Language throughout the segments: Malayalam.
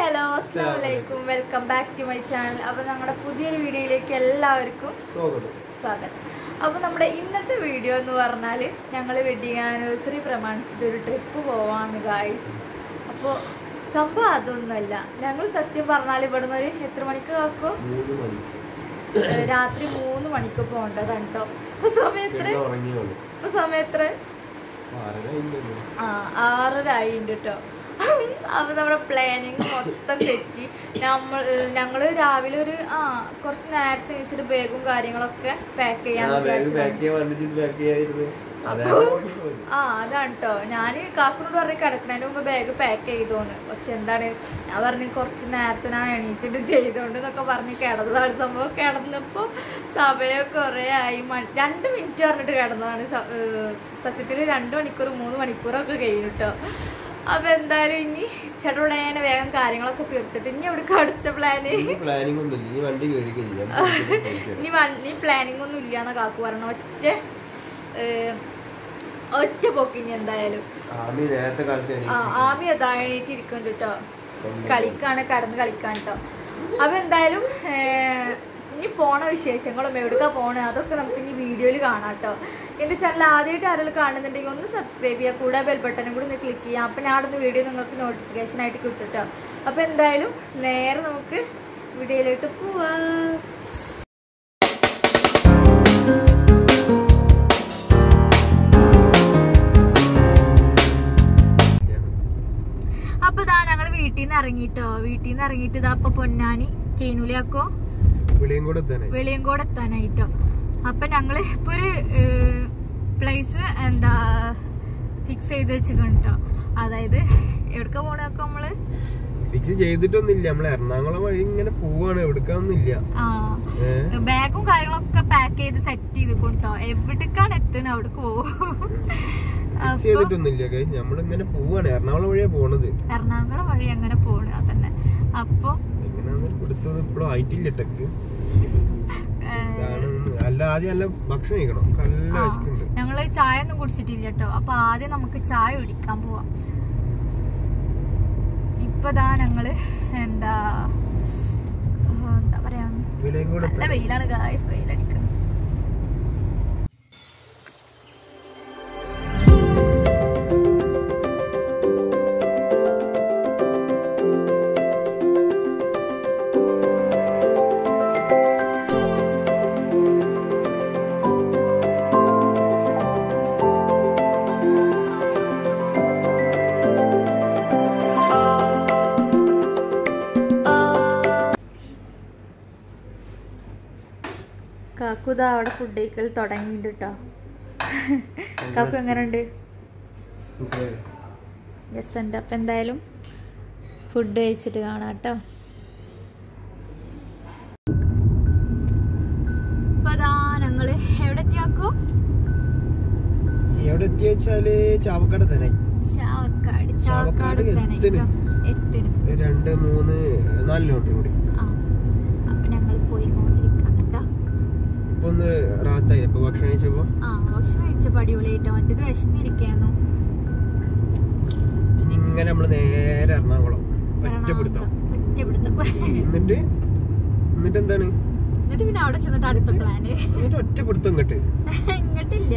ഹലോ അസ്സാമലൈക്കും welcome back to my channel അപ്പോൾ നമ്മുടെ പുതിയൊരു വീഡിയോയിലേക്ക് എല്ലാവർക്കും സ്വാഗതം സ്വാഗതം അപ്പോൾ നമ്മുടെ ഇന്നത്തെ വീഡിയോ എന്ന് പറഞ്ഞാൽ ഞങ്ങൾ വെഡിങ് ആനിവേഴ്സറി പ്രമാണിച്ചിട്ട് ഒരു ട്രിപ്പ് പോവാണ് ഗായ്സ് അപ്പോൾ സംഭവം അതൊന്നുമല്ല ഞങ്ങൾ സത്യം പറഞ്ഞാൽ ഇവിടുന്ന് ഒരു എത്ര മണിക്ക് കാക്കും മൂന്ന് മണിക്ക് രാത്രി മൂന്ന് മണിക്ക് പോകേണ്ടതാണ് കേട്ടോ ഇപ്പൊ സമയം എത്ര കിടന്ന് ഉറങ്ങിയോളൂ ഇപ്പൊ സമയം എത്ര ആറര കഴിഞ്ഞല്ലോ. ആ ആറര ആയിണ്ട് കേട്ടോ അപ്പൊ നമ്മുടെ പ്ലാനിങ് മൊത്തം തെറ്റി നമ്മൾ ഞങ്ങള് രാവിലെ ഒരു ആ കുറച്ച് നേരത്തെ എണീച്ചിട്ട് ബാഗും കാര്യങ്ങളൊക്കെ പാക്ക് ചെയ്യാൻ ആ, ബാഗ് പാക്ക് വിചാരിച്ചു ചെയ്യാൻ വേണ്ടിട്ട് പാക്ക് ചെയ്യാതിരുന്നു അതെ ആ അതാണ് കേട്ടോ ഞാൻ കാക്കനോട് പറഞ്ഞ് കിടക്കുന്നതിന് മുമ്പ് ബാഗ് പാക്ക് ചെയ്തോന്ന് പക്ഷെ എന്താണ് ഞാൻ പറഞ്ഞു കുറച്ച് നേരത്തെ ഞാൻ എണീറ്റിട്ട് ചെയ്തോണ്ട് എന്നൊക്കെ പറഞ്ഞ് കിടന്നതാണ് സംഭവം കിടന്നപ്പോ സമയം കുറേ ആയി മണി രണ്ട് മിനിറ്റ് പറഞ്ഞിട്ട് കിടന്നതാണ് സ- ഏർ സത്യത്തിൽ രണ്ട് മണിക്കൂർ മൂന്ന് മണിക്കൂറൊക്കെ കഴിഞ്ഞു കേട്ടോ അപ്പൊ എന്തായാലും ഇനി ചേട്ടോടേനെ വേഗം കാര്യങ്ങളൊക്കെ തീർത്തിട്ട് ഇനി എവിടെ അടുത്ത പ്ലാന് പ്ലാനിങ് ഒന്നുമില്ല ഇനി വണ്ടി കയറി കഴിഞ്ഞാൽ ഇനി വൺ- ഇനി പ്ലാനിങ് ഒന്നും ഇല്ലാന്ന് കാക്കു പറഞ്ഞു ഒറ്റ ഏർ, ഒറ്റ പോക്കിനി എന്തായാലും ആമി നേരത്തെ കാലത്ത് ആ ആമി അതായിട്ട് ഇരിക്കുന്നുണ്ട് കേട്ടോ കളിക്കാണ് കടന്ന് കളിക്കാൻ കേട്ടോ അപ്പൊ എന്തായാലും ഏർ, ഇനി പോണ വിശേഷങ്ങളും എവിടേക്കാ പോണ അതൊക്കെ നമുക്ക് ഇനി വീഡിയോയിൽ കാണാം കേട്ടോ എന്റെ ചാനൽ ആദ്യമായിട്ട് ആരെങ്കിലും കാണുന്നുണ്ടെങ്കിൽ ഒന്ന് സബ്സ്ക്രൈബ് ചെയ്യുക കൂടെ ബെൽ ബട്ടനും കൂടി ഒന്ന് ക്ലിക്ക് ചെയ്യാം അപ്പൊ ഞാൻ അടുത്ത വീഡിയോ നിങ്ങൾക്ക് നോട്ടിഫിക്കേഷൻ ആയിട്ട് കിട്ടും കേട്ടോ അപ്പൊ എന്തായാലും നേരെ നമുക്ക് വീഡിയോയിലോട്ട് പോവാം അപ്പൊ ഇതാ ഞങ്ങള് വീട്ടിൽ നിന്ന് ഇറങ്ങിട്ടോ വീട്ടിൽ നിന്ന് ഇറങ്ങിയിട്ട് ഇതാ അപ്പൊ പൊന്നാനി കേനുലിയാക്കോ വിളിയും കൂടെ തന്നെ വെളിയങ്കോട് എത്താനായിട്ടോ അപ്പൊ ഞങ്ങള് ഇപ്പൊ ഒരു പ്ലേസ് എന്താ ഫിക്സ് ചെയ്ത് വെച്ചിട്ടുണ്ട് കേട്ടോ അതായത് എവിടക്ക പോണൊക്കെ നമ്മള് ഫിക്സ് ചെയ്തിട്ടൊന്നുമില്ല നമ്മൾ എറണാകുളം വഴി ഇങ്ങനെ പോവാണ് എവിടുക്കാന്നില്ല ആ ബാഗും കാര്യങ്ങളൊക്കെ പാക്ക് ചെയ്ത് സെറ്റ് ചെയ്ത് കൊണ്ടോ എവിടേക്കാണ് എത്തുന്നത് അവിടേക്ക് പോകും ഫിക്സ് ചെയ്തിട്ടൊന്നുമില്ല guys. നമ്മളിങ്ങനെ പോവാണ് എറണാകുളം വഴിയാ പോണത് എറണാകുളം വഴി അങ്ങനെ പോണ് അതന്നെ അപ്പൊ എങ്ങനെയാന്ന് കൊടുത്തത് ഇപ്പോഴും ആയിട്ടില്ല ടെക്ക് ഏഹ്, അല്ല ആദ്യം നല്ല ഭക്ഷണം കഴിക്കണം നല്ല ആ, വിശക്കുണ്ട് ഞങ്ങള് ചായ ഒന്നും കുടിച്ചിട്ടില്ല കേട്ടോ അപ്പൊ ആദ്യം നമുക്ക് ചായ കുടിക്കാൻ പോവാം ഇപ്പതാ ഞങ്ങള് എന്താ ആ, എന്താ പറയാ വിളിയും കൂടെ നല്ല വെയിലാണ് ഗായ്സ് വെയിലടിക്കുന്നത് കാക്കു ഇതാ അവിടെ ഫുഡ് കഴിക്കൽ തുടങ്ങിയിട്ട് കേട്ടോ കാക്കു എങ്ങനെയുണ്ട് യെസ് ഉണ്ട് അപ്പം എന്തായാലും ഫുഡ് കഴിച്ചിട്ട് കാണാം കേട്ടോ ഇപ്പൊ അതാ ഞങ്ങള് എവിടെ എത്തിയാക്കോ എവിടെ എത്തിയെച്ചാല് ചാവക്കാട് തന്നെ ചാവക്കാട് ചാവക്കാട് ചാവക്കാട് തന്നെ എത്തിന്. എത്തിന് രണ്ട് മൂന്ന് നാല് കിലോമീറ്റർ കൂടി ആ അപ്പൊ ഞങ്ങൾ പോയിക്കൊണ്ടിരിക്കണം കേട്ടോ ഇപ്പൊ ഒന്ന് റാത്തായി ഇപ്പൊ ഭക്ഷണം കഴിച്ചപ്പോ ആ ഭക്ഷണം കഴിച്ചപ്പോ അടിപൊളിയായിട്ടോ മറ്റേത് വിശന്നിരിക്കായിരുന്നു ഇനി ഇങ്ങനെ നമ്മള് നേരെ എറണാകുളം ഒറ്റപ്പെടുത്താം ഒറ്റപ്പെടുത്തം എന്നിട്ട് എന്നിട്ട് എന്താണ് എന്നിട്ട് പിന്നെ അവിടെ ചെന്നിട്ട് അടുത്ത പ്ലാന് എന്നിട്ട് ഒറ്റപ്പെടുത്തം ഇങ്ങോട്ട് ഇങ്ങട്ടില്ല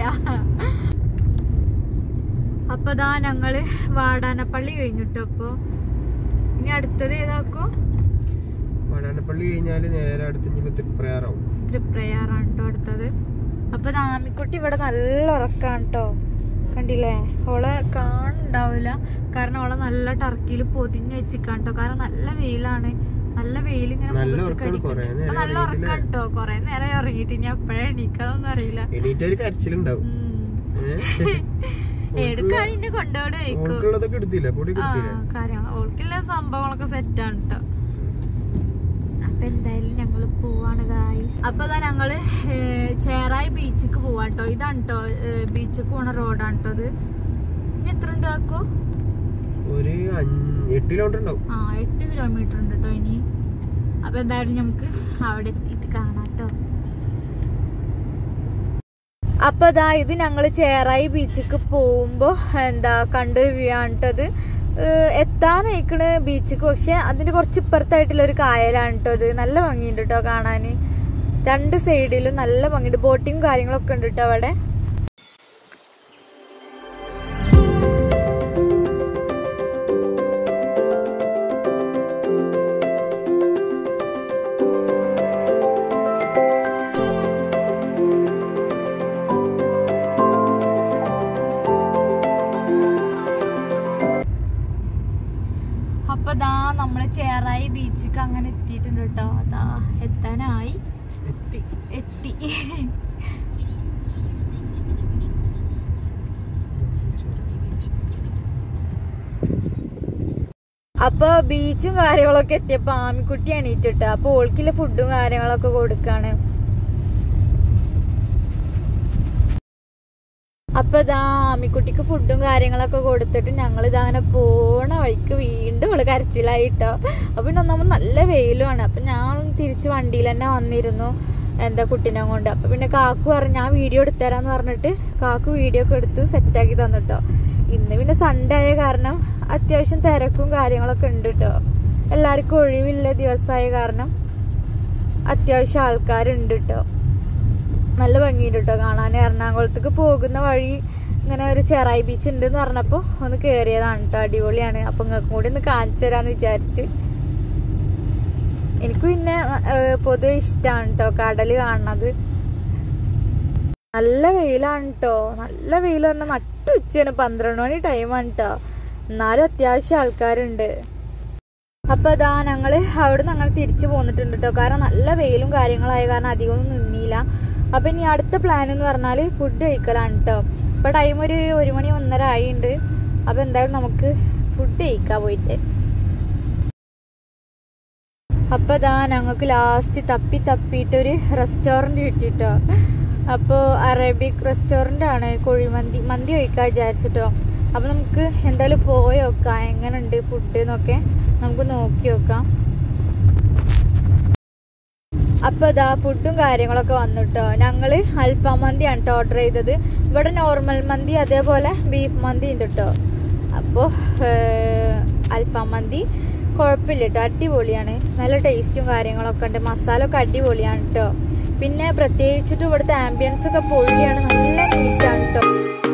അപ്പൊ ദാ ഞങ്ങള് വാടാനപ്പള്ളി കഴിഞ്ഞിട്ടോ അപ്പൊ ഇനി അടുത്തത് ഏതാക്കോ വടാനപ്പള്ളി കഴിഞ്ഞാല് നേരെ അടുത്ത് ഇനി തൃപ്രയാറാവും തൃപ്രയാറാണ് കേട്ടോ അടുത്തത് അപ്പൊ നാമിക്കുട്ടി ഇവിടെ നല്ല ഉറക്കാണ് കേട്ടോ കണ്ടില്ലേ ഓളെ കാണുണ്ടാവില്ല കാരണം ഓളെ നല്ല ടർക്കിയിൽ പൊതിഞ്ഞ് വെച്ചിക്കാണ് കേട്ടോ കാരണം നല്ല വെയിലാണ് നല്ല വെയിൽ ഇങ്ങനെ നല്ല മുഖത്തൊക്കെ ഉറക്കാണ് കുറേ അടിക്കുന്നുണ്ട്. നേരം അപ്പൊ നല്ല ഉറക്കാണ് കേട്ടോ കൊറേ നേരം ഉറങ്ങിയിട്ട് ഇനി എപ്പോഴാ എണീക്കാന്നൊന്നും അറിയില്ല എണീറ്റ ഒരു കരച്ചിലുണ്ടാവും എടുക്കാണ് ഇന്നെ കൊണ്ടുപോയി വയ്ക്കും ഓൾക്കുള്ളതൊക്കെ എടുത്തില്ല പൊടി ആ എടുത്തില്ല കാര്യങ്ങൾ ഓൾക്കുള്ള സംഭവങ്ങളൊക്കെ സെറ്റാണ് കേട്ടോ അപ്പൊ എന്തായാലും ഞങ്ങള് പോവാണ് ഗായ്സ് അപ്പൊ അതാ ഞങ്ങള് ഏർ, ചേറായി ബീച്ചിക്ക് പോവാണ് കേട്ടോ ഇതാണ് കേട്ടോ ബീച്ചിക്ക് പോണ റോഡാണ് കേട്ടോ ഇത് ഇനി എത്ര ഉണ്ട് ആക്കോ ഒരു അഞ്ച് എട്ട് കിലോമീറ്റർ ഉണ്ടാവും ആ എട്ട് കിലോമീറ്റർ ഉണ്ട് കേട്ടോ ഇനി അപ്പൊ എന്തായാലും നമുക്ക് അവിടെ എത്തിയിട്ട് കാണാം കേട്ടോ അപ്പൊ ദാ ഇത് ഞങ്ങള് ചേറായി ബീച്ചിക്ക് പോകുമ്പോ എന്താ കണ്ടൊരു വ്യൂ ആണ് ട്ടോ ഇത് ഏഹ്, എത്താനായിക്കണ് ബീച്ചിക്ക് പക്ഷെ അതിന്റെ കുറച്ച് ഇപ്പുറത്തായിട്ടുള്ള ഒരു കായലാണ് കേട്ടോ ഇത് നല്ല ഭംഗിയുണ്ട് കേട്ടോ കാണാന് രണ്ട് സൈഡിലും നല്ല ഭംഗിയുണ്ട് ബോട്ടിങ് കാര്യങ്ങളൊക്കെ ഉണ്ട് കേട്ടോ അവിടെ അപ്പൊ ദാ നമ്മള് ചേറായി ബീച്ചിക്ക് അങ്ങനെ എത്തിയിട്ടുണ്ട് കേട്ടോ അതാ എത്താനായി എത്തി എത്തി അപ്പൊ ബീച്ചും കാര്യങ്ങളൊക്കെ എത്തിയപ്പോ ആമിക്കുട്ടി എണീറ്റിട്ട് അപ്പൊ ഓൾക്കില്ല ഫുഡും കാര്യങ്ങളൊക്കെ കൊടുക്കാണ് അപ്പൊ ഇതാ ആമിക്കുട്ടിക്ക് ഫുഡും കാര്യങ്ങളൊക്കെ കൊടുത്തിട്ട് ഞങ്ങൾ ഇതാ അങ്ങനെ പോണ വഴിക്ക് വീണ്ടും അവള് കരച്ചിലായിട്ടോ അപ്പൊ പിന്നെ ഒന്നാമത് നല്ല വെയിലുമാണ് അപ്പൊ ഞാൻ തിരിച്ച് വണ്ടിയിൽ തന്നെ വന്നിരുന്നു എന്താ കുട്ടീനെ കൊണ്ട് അപ്പൊ പിന്നെ കാക്കു പറഞ്ഞു ഞാൻ വീഡിയോ എടുത്തരാന്ന് പറഞ്ഞിട്ട് കാക്കു വീഡിയോ ഒക്കെ എടുത്ത് സെറ്റാക്കി തന്നിട്ടോ ഇന്ന് പിന്നെ സൺഡേ ആയ കാരണം അത്യാവശ്യം തിരക്കും കാര്യങ്ങളൊക്കെ ഉണ്ട് കേട്ടോ എല്ലാവർക്കും ഒഴിവില്ല ദിവസമായ കാരണം അത്യാവശ്യം ആൾക്കാരുണ്ട് കേട്ടോ നല്ല ഭംഗിയുണ്ട് കേട്ടോ കാണാൻ എറണാകുളത്തേക്ക് പോകുന്ന വഴി ഇങ്ങനെ ഒരു ചെറായി ബീച്ച് ഉണ്ട് എന്ന് പറഞ്ഞപ്പോ ഒന്ന് കേറിയതാണ് കേട്ടോ അടിപൊളിയാണ് അപ്പൊ നിങ്ങൾക്കും കൂടി ഒന്ന് കാണിച്ചു തരാന്ന് വിചാരിച്ച് എനിക്ക് പിന്നെ ഏഹ്, പൊതുവെ ഇഷ്ടമാണ് കേട്ടോ കടല് കാണുന്നത് നല്ല വെയിലാണ് കേട്ടോ നല്ല വെയിൽ പറഞ്ഞാൽ നട്ടു ഉച്ചയാണ് പന്ത്രണ്ട് മണി ടൈമാണ് കേട്ടോ എന്നാലും അത്യാവശ്യം ആൾക്കാരുണ്ട് അപ്പൊ അതാ ഞങ്ങള് അവിടെ നിന്ന് അങ്ങനെ തിരിച്ചു പോന്നിട്ടുണ്ട് കേട്ടോ കാരണം നല്ല വെയിലും കാര്യങ്ങളായ കാരണം അധികം ഒന്നും നിന്നില്ല അപ്പൊ ഇനി അടുത്ത പ്ലാൻ എന്ന് പറഞ്ഞാല് ഫുഡ് കഴിക്കലാണ് കേട്ടോ ഇപ്പൊ ടൈം ഒരു ഒരു മണി ഒന്നര ആയിണ്ട് അപ്പൊ എന്തായാലും നമുക്ക് ഫുഡ് കഴിക്കാൻ പോയിട്ട് അപ്പൊ ഇതാ ഞങ്ങൾക്ക് ലാസ്റ്റ് തപ്പി തപ്പിയിട്ട് ഒരു റെസ്റ്റോറന്റ് കിട്ടിട്ടോ അപ്പോൾ അറേബ്യക് റെസ്റ്റോറന്റ് ആണ് കുഴിമന്തി മന്തി കഴിക്കാൻ വിചാരിച്ചിട്ടോ അപ്പൊ നമുക്ക് എന്തായാലും പോയി നോക്കാം എങ്ങനെയുണ്ട് ഫുഡ് എന്നൊക്കെ നമുക്ക് നോക്കി നോക്കാം അപ്പൊ ഇതാ ഫുഡും കാര്യങ്ങളൊക്കെ വന്നിട്ടോ ഞങ്ങള് അൽഫാം മന്തിയാണ് കേട്ടോ ഓർഡർ ചെയ്തത് ഇവിടെ നോർമൽ മന്തി അതേപോലെ ബീഫ് മന്തി ഉണ്ട് കേട്ടോ അപ്പോൾ അൽഫാം മന്തി കുഴപ്പമില്ല കേട്ടോ അടിപൊളിയാണ് നല്ല ടേസ്റ്റും കാര്യങ്ങളൊക്കെ ഉണ്ട് മസാല ഒക്കെ അടിപൊളിയാണ് കേട്ടോ പിന്നെ പ്രത്യേകിച്ചിട്ട് ഇവിടുത്തെ ആംബിയൻസ് ഒക്കെ പൊളിയാണ് നല്ല നീറ്റാണ് കേട്ടോ